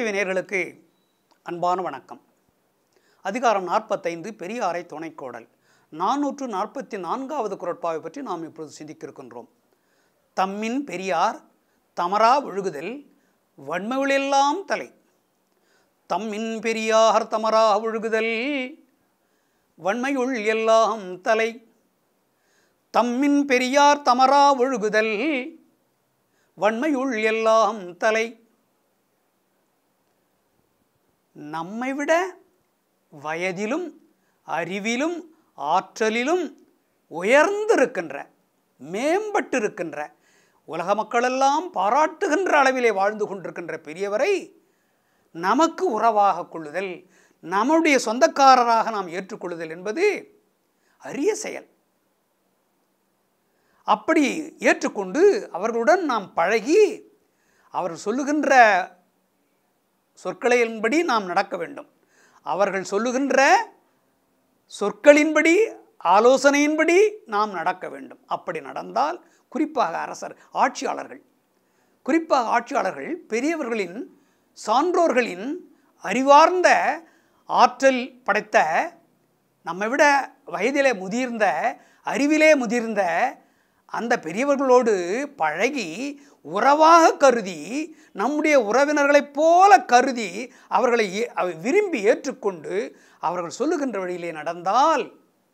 TV நேயர்களுக்கு அன்பான வணக்கம் அதிகாரம் நாற்பத்தைந்து பெரியாரை துணைக்கோடல் நானூற்று நாற்பத்தி நான்காவது குரட்பாவை பற்றி நாம் இப்பொழுது சிந்திக்க இருக்கின்றோம் தம்மின் பெரியார் தமரா ஒழுகுதல் வன்மைகளெல்லாம் தலை தம்மின் பெரியார் தமரா ஒழுகுதல் வன்மையுள் எல்லாம் தலை தம்மின் பெரியார் தமரா ஒழுகுதல் வன்மையுள் எல்லாம் தலை நம்மை விட வயதிலும் அறிவிலும் ஆற்றலிலும் உயர்ந்திருக்கின்ற மேம்பட்டிருக்கின்ற உலக மக்களெல்லாம் பாராட்டுகின்ற அளவிலே வாழ்ந்து கொண்டிருக்கின்ற பெரியவரை நமக்கு உறவாக கொள்ளுதல் நம்முடைய சொந்தக்காரராக நாம் ஏற்றுக்கொள்ளுதல் என்பது அரிய செயல் அப்படி ஏற்றுக்கொண்டு அவர்களுடன் நாம் பழகி அவர் சொல்லுகின்ற சொற்களின்படி நாம் நடக்க வேண்டும் அவர்கள் சொல்லுகின்ற சொற்களின்படி ஆலோசனையின்படி நாம் நடக்க வேண்டும் அப்படி நடந்தால் குறிப்பாக அரசர் ஆட்சியாளர்கள் குறிப்பாக ஆட்சியாளர்கள் பெரியவர்களின் சான்றோர்களின் அறிவார்ந்த ஆற்றல் படைத்த நம்மை விட வயதிலே முதிர்ந்த அறிவிலே முதிர்ந்த அந்த பெரியவர்களோடு பழகி உறவாக கருதி நம்முடைய உறவினர்களைப் போல கருதி அவர்களை ஏ- அவை விரும்பி ஏற்றுக்கொண்டு அவர்கள் சொல்லுகின்ற வழியிலே நடந்தால்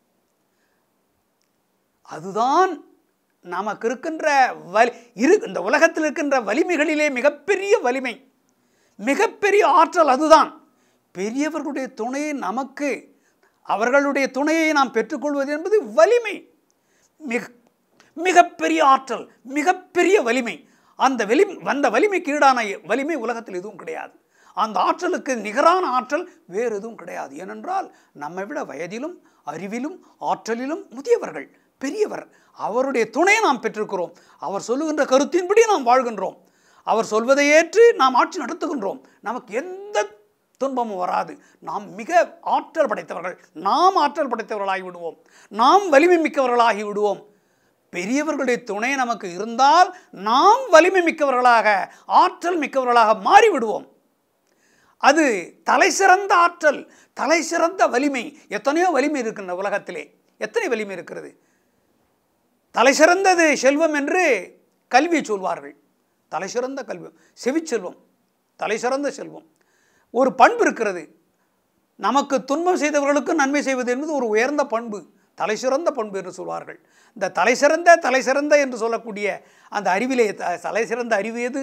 அதுதான் நமக்கு இருக்கின்ற வலி இரு இந்த உலகத்தில் இருக்கின்ற வலிமைகளிலே மிகப்பெரிய வலிமை மிகப்பெரிய ஆற்றல் அதுதான் பெரியவர்களுடைய துணையை நமக்கு அவர்களுடைய துணையை நாம் பெற்றுக்கொள்வது என்பது வலிமை மிக மிகப்பெரிய ஆற்றல் மிகப்பெரிய வலிமை அந்த வலி அந்த வலிமைக்கு ஈடான வலிமை உலகத்தில் எதுவும் கிடையாது அந்த ஆற்றலுக்கு நிகரான ஆற்றல் வேறு எதுவும் கிடையாது ஏனென்றால் நம்மை விட வயதிலும் அறிவிலும் ஆற்றலிலும் முதியவர்கள் பெரியவர் அவருடைய துணையை நாம் பெற்றிருக்கிறோம் அவர் சொல்லுகின்ற கருத்தின்படி நாம் வாழ்கின்றோம் அவர் சொல்வதை ஏற்று நாம் ஆட்சி நடத்துகின்றோம் நமக்கு எந்த துன்பமும் வராது நாம் மிக ஆற்றல் படைத்தவர்கள் நாம் ஆற்றல் படைத்தவர்களாகி விடுவோம் நாம் வலிமை மிக்கவர்களாகி விடுவோம் பெரியவர்களுடைய துணை நமக்கு இருந்தால் நாம் வலிமை மிக்கவர்களாக ஆற்றல் மிக்கவர்களாக மாறிவிடுவோம் அது தலை சிறந்த ஆற்றல் தலை சிறந்த வலிமை எத்தனையோ வலிமை இருக்கின்ற உலகத்திலே எத்தனை வலிமை இருக்கிறது தலை சிறந்தது செல்வம் என்று கல்வி சொல்வார்கள் தலை சிறந்த கல்வி செவிச்செல்வம் தலை சிறந்த செல்வம் ஒரு பண்பு இருக்கிறது நமக்கு துன்பம் செய்தவர்களுக்கு நன்மை செய்வது என்பது ஒரு உயர்ந்த பண்பு தலை சிறந்த பண்பு என்று சொல்வார்கள் இந்த தலை சிறந்த தலை சிறந்த என்று சொல்லக்கூடிய அந்த அறிவிலே த- தலை சிறந்த அறிவு எது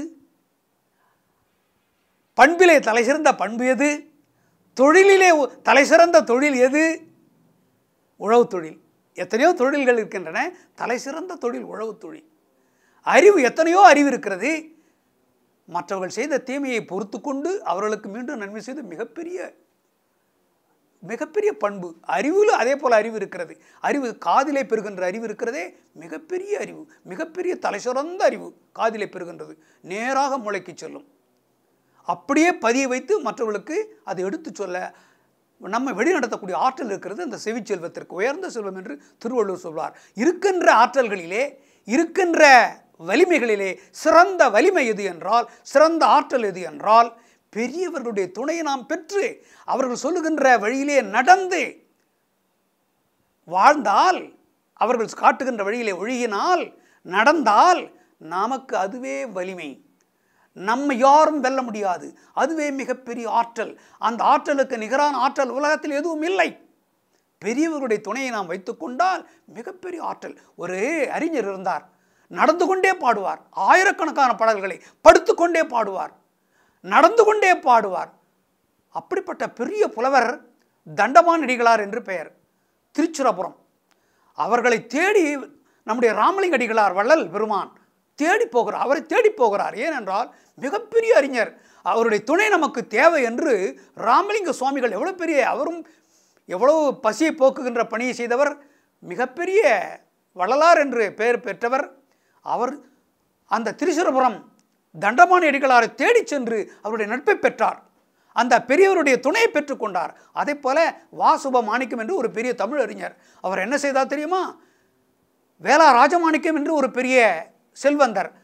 பண்பிலே தலை சிறந்த பண்பு எது தொழிலிலே ஒ- தலை சிறந்த தொழில் எது உழவு தொழில் எத்தனையோ தொழில்கள் இருக்கின்றன தலை சிறந்த தொழில் உழவு தொழில் அறிவு எத்தனையோ அறிவு இருக்கிறது மற்றவர்கள் செய்த தீமையை பொறுத்து கொண்டு அவர்களுக்கு மீண்டும் நன்மை செய்து மிகப்பெரிய மிகப்பெரிய பண்பு அறிவில் அதே போல் அறிவு இருக்கிறது அறிவு காதிலே பெறுகின்ற அறிவு இருக்கிறதே மிகப்பெரிய அறிவு மிகப்பெரிய தலைசிறந்த அறிவு காதிலே பெறுகின்றது நேராக மூளைக்கு செல்லும் அப்படியே பதிய வைத்து மற்றவர்களுக்கு அதை எடுத்து சொல்ல நம்ம வெளிநடத்தக்கூடிய ஆற்றல் இருக்கிறது அந்த செவிச்செல்வத்திற்கு உயர்ந்த செல்வம் என்று திருவள்ளுவர் சொல்வார் இருக்கின்ற ஆற்றல்களிலே இருக்கின்ற வலிமைகளிலே சிறந்த வலிமை எது என்றால் சிறந்த ஆற்றல் எது என்றால் பெரியவர்களுடைய துணையை நாம் பெற்று அவர்கள் சொல்லுகின்ற வழியிலே நடந்து வாழ்ந்தால் அவர்கள் காட்டுகின்ற வழியிலே ஒழுகினால் நடந்தால் நமக்கு அதுவே வலிமை நம்மை யாரும் வெல்ல முடியாது அதுவே மிகப்பெரிய ஆற்றல் அந்த ஆற்றலுக்கு நிகரான ஆற்றல் உலகத்தில் எதுவும் இல்லை பெரியவர்களுடைய துணையை நாம் வைத்துக்கொண்டால் மிகப்பெரிய ஆற்றல் ஒரு அறிஞர் இருந்தார் நடந்து கொண்டே பாடுவார் ஆயிரக்கணக்கான பாடல்களை படுத்துக்கொண்டே பாடுவார் நடந்து கொண்டே பாடுவார் அப்படிப்பட்ட பெரிய புலவர் தண்டமானடிகளார் என்று பெயர் திருச்சிராபுரம் அவர்களை தேடி நம்முடைய ராமலிங்க அடிகளார் வள்ளல் பெருமான் தேடி போகிறார் அவரை தேடி போகிறார் ஏனென்றால் மிகப்பெரிய அறிஞர் அவருடைய துணை நமக்கு தேவை என்று ராமலிங்க சுவாமிகள் எவ்வளோ பெரிய அவரும் எவ்வளவு பசியை போக்குகின்ற பணியை செய்தவர் மிகப்பெரிய வள்ளலார் என்று பெயர் பெற்றவர் அவர் அந்த திருச்சிரபுரம் தண்டமானி அடிகளாரை தேடிச் சென்று அவருடைய நட்பை பெற்றார் அந்த பெரியவருடைய துணையை பெற்றுக்கொண்டார் அதே போல வாசுப மாணிக்கம் என்று ஒரு பெரிய தமிழ் அறிஞர் அவர் என்ன செய்தார் தெரியுமா வேளா ராஜமாணிக்கம் என்று ஒரு பெரிய செல்வந்தர்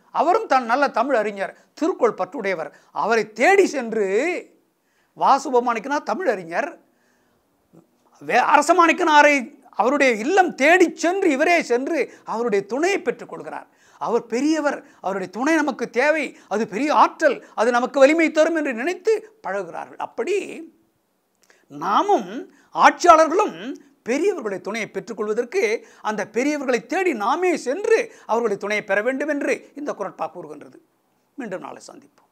அவரும் தான் நல்ல தமிழ் அறிஞர் திருக்குறள் பற்றுடையவர் அவரை தேடி சென்று வாசுபமாணிக்கனா தமிழ் அறிஞர் வே அரசமாணிக்கனாரை அவருடைய இல்லம் தேடிச் சென்று இவரே சென்று அவருடைய துணையை பெற்றுக் கொள்கிறார் அவர் பெரியவர் அவருடைய துணை நமக்கு தேவை அது பெரிய ஆற்றல் அது நமக்கு வலிமை தரும் என்று நினைத்து பழகுகிறார்கள் அப்படி நாமும் ஆட்சியாளர்களும் பெரியவர்களுடைய துணையை பெற்றுக்கொள்வதற்கு அந்த பெரியவர்களை தேடி நாமே சென்று அவர்களுடைய துணையை பெற வேண்டும் என்று இந்த குரட்பா கூறுகின்றது மீண்டும் நாளை சந்திப்போம்